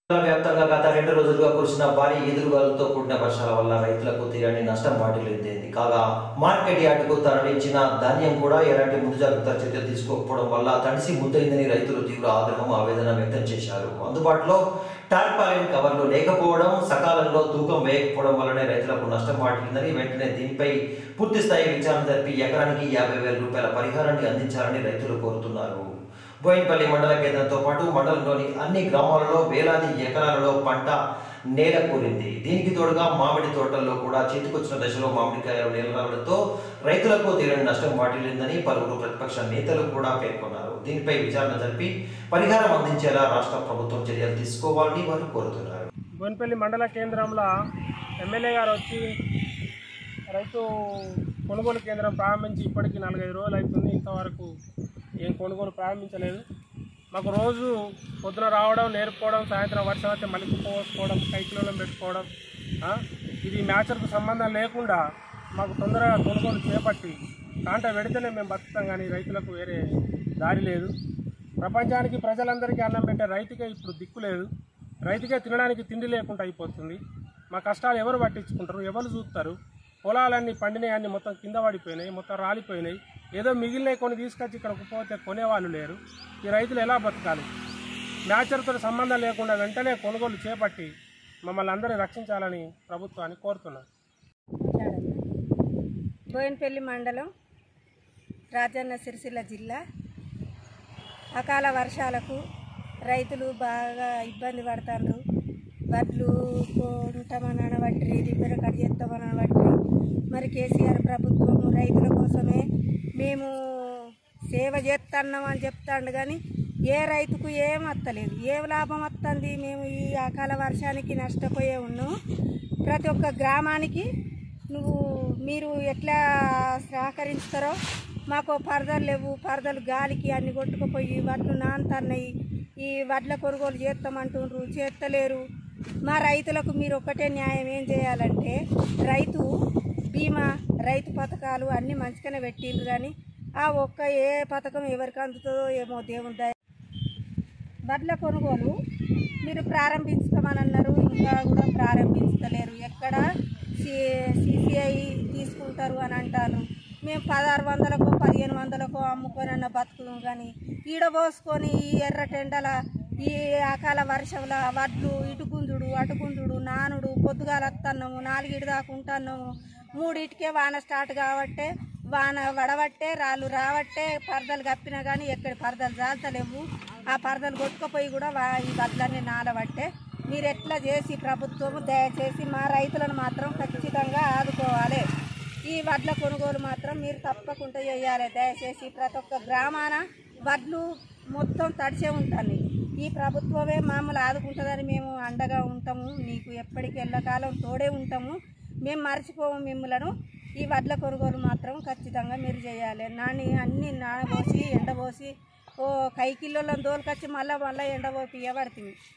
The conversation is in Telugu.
తెలంగాణ వ్యాప్తంగా గత రెండు రోజులుగా కురిసిన భారీ ఎదురుగాలతో కూడిన వర్షాల వల్ల రైతులకు తీరని నష్టం వాటిల్లింది కాగా మార్కెట్ యార్డుకు తరలించిన ధాన్యం కూడా ఎలాంటి ముందు జాగ్రత్త చర్యలు తీసుకోకపోవడం వల్ల తడిసి ముద్దయిందని రైతులు తీవ్ర ఆగ్రహం ఆవేదన వ్యక్తం చేశారు అందుబాటులో టార్పాలిన్ కవర్లు లేకపోవడం సకాలంలో తూకం వేయకపోవడం వల్లనే రైతులకు నష్టం వాటిల్లిందని వెంటనే దీనిపై పూర్తి స్థాయి విచారణ జరిపి ఎకరానికి యాభై వేల రూపాయల పరిహారాన్ని అందించాలని రైతులు కోరుతున్నారు బోయినపల్లి మండల కేంద్రంతో పాటు మండలంలోని అన్ని గ్రామాలలో వేలాది ఎకరాలలో పంట నేల కూరింది దీనికి తోడుగా మామిడి తోటల్లో కూడా చేతికొచ్చిన దశలో మామిడికాయలు నేల రావడంతో రైతులకు తీరని నష్టం వాటిల్లిందని పలువురు ప్రతిపక్ష నేతలు కూడా పేర్కొన్నారు దీనిపై విచారణ జరిపి పరిహారం అందించేలా రాష్ట్ర ప్రభుత్వం చర్యలు తీసుకోవాలని వారు కోరుతున్నారు బోన్పల్లి మండల కేంద్రంలో ఎమ్మెల్యే గారు వచ్చి రైతు కొనుగోలు కేంద్రం ప్రారంభించి ఇప్పటికి నాలుగైదు రోజులు అవుతుంది ఇంతవరకు ఏం కొనుగోలు ప్రారంభించలేదు మాకు రోజు పొద్దున రావడం నేర్పుకోవడం సాయంత్రం వర్షం అయితే మళ్ళీ కుప్ప పోసుకోవడం కైకిలలో పెట్టుకోవడం ఆ, ఇది మ్యాచర్కు సంబంధం లేకుండా మాకు తొందరగా కొనుగోలు చేపట్టి కాంట పెడితేనే మేము బతుకుతాం కానీ రైతులకు వేరే దారి లేదు ప్రపంచానికి ప్రజలందరికీ అన్నం పెట్టే రైతుకే ఇప్పుడు దిక్కు లేదు రైతుకే తినడానికి తిండి లేకుండా అయిపోతుంది మా కష్టాలు ఎవరు పట్టించుకుంటారు ఎవరు చూస్తారు పొలాలన్నీ పండినాయి అన్ని మొత్తం కింద పడిపోయినాయి మొత్తం రాలిపోయినాయి ఏదో మిగిలినవి కొన్ని తీసుకొచ్చి ఇక్కడ కుప్పపోతే కొనేవాళ్ళు లేరు ఈ రైతులు ఎలా బతకాలి మ్యాచర్తో సంబంధం లేకుండా వెంటనే కొనుగోలు చేపట్టి మమ్మల్ని అందరినీ రక్షించాలని ప్రభుత్వాన్ని కోరుతున్నాను బోయినపల్లి మండలం రాజన్న సిరిసిల్ల జిల్లా అకాల వర్షాలకు రైతులు బాగా ఇబ్బంది పడుతున్నారు వడ్లు కొంటామని అనబట్టి రిబ్బర్ కట్ చేస్తామని అనబట్టి మరి కేసీఆర్ ప్రభుత్వం రైతుల కోసమే మేము సేవ చేస్తున్నాం అని చెప్తాండు కానీ ఏ రైతుకు ఏం వస్తలేదు ఏం లాభం వస్తుంది మేము ఈ అకాల వర్షానికి నష్టపోయే ఉన్నాం ప్రతి ఒక్క గ్రామానికి నువ్వు మీరు ఎట్లా సహకరిస్తారో మాకు పరదలు లేవు పరదలు గాలికి అన్ని కొట్టుకుపోయి వడ్లు నానుతున్నాయి ఈ వడ్ల కొనుగోలు చేస్తామంటుండ్రు చేస్తలేరు మా రైతులకు మీరు ఒక్కటే న్యాయం ఏం చేయాలంటే రైతు బీమా రైతు పథకాలు అన్నీ మంచిగానే పెట్టిండ్రు కానీ ఆ ఒక్క ఏ పథకం ఎవరికి అందుతుందో ఏమో దేవుని దయ వడ్ల కొనుగోలు మీరు ప్రారంభించుతామని అన్నారు ఇంకా కూడా ప్రారంభించలేరు ఎక్కడ సిసిఐ తీసుకుంటారు అని అంటారు మేము పదహారు వందలకు పదిహేను వందలకు అమ్ముకొని అన్న బతుకుదాం కానీ ఈడ పోసుకొని ఈ ఎర్ర టెండల ఈ అకాల వర్షంల వడ్లు ఇటు గుంజుడు అటు గుంజుడు నానుడు పొద్దుగాల వస్తున్నాము నాలుగిటి దాకా ఉంటున్నాము మూడింటికే వాన స్టార్ట్ కాబట్టే వాన వడబట్టే రాళ్ళు రావట్టే పరదలు కప్పినా కానీ ఎక్కడ పరదలు జాతలేవు ఆ పరదలు కొట్టుకుపోయి కూడా వా- ఈ వడ్లన్నీ నాలబట్టే మీరు ఎట్లా చేసి ప్రభుత్వం దయచేసి మా రైతులను మాత్రం ఖచ్చితంగా ఆదుకోవాలి ఈ వడ్ల కొనుగోలు మాత్రం మీరు తప్పకుండా చేయాలి దయచేసి ప్రతి ఒక్క గ్రామాన వడ్లు మొత్తం తడిసే ఉంటాను ఈ ప్రభుత్వమే మమ్మల్ని ఆదుకుంటుందని మేము అండగా ఉంటాము నీకు ఎప్పటికి ఎల్లకాలం తోడే ఉంటాము మేము మర్చిపోము మిమ్మలను ఈ వడ్ల కొనుగోలు మాత్రం ఖచ్చితంగా మీరు చేయాలి నాని అన్ని నానబోసి ఎండబోసి ఓ కైకిల్లోలను దోలుకొచ్చి మళ్ళీ మళ్ళీ ఎండబోపి ఇవ్వబడుతుంది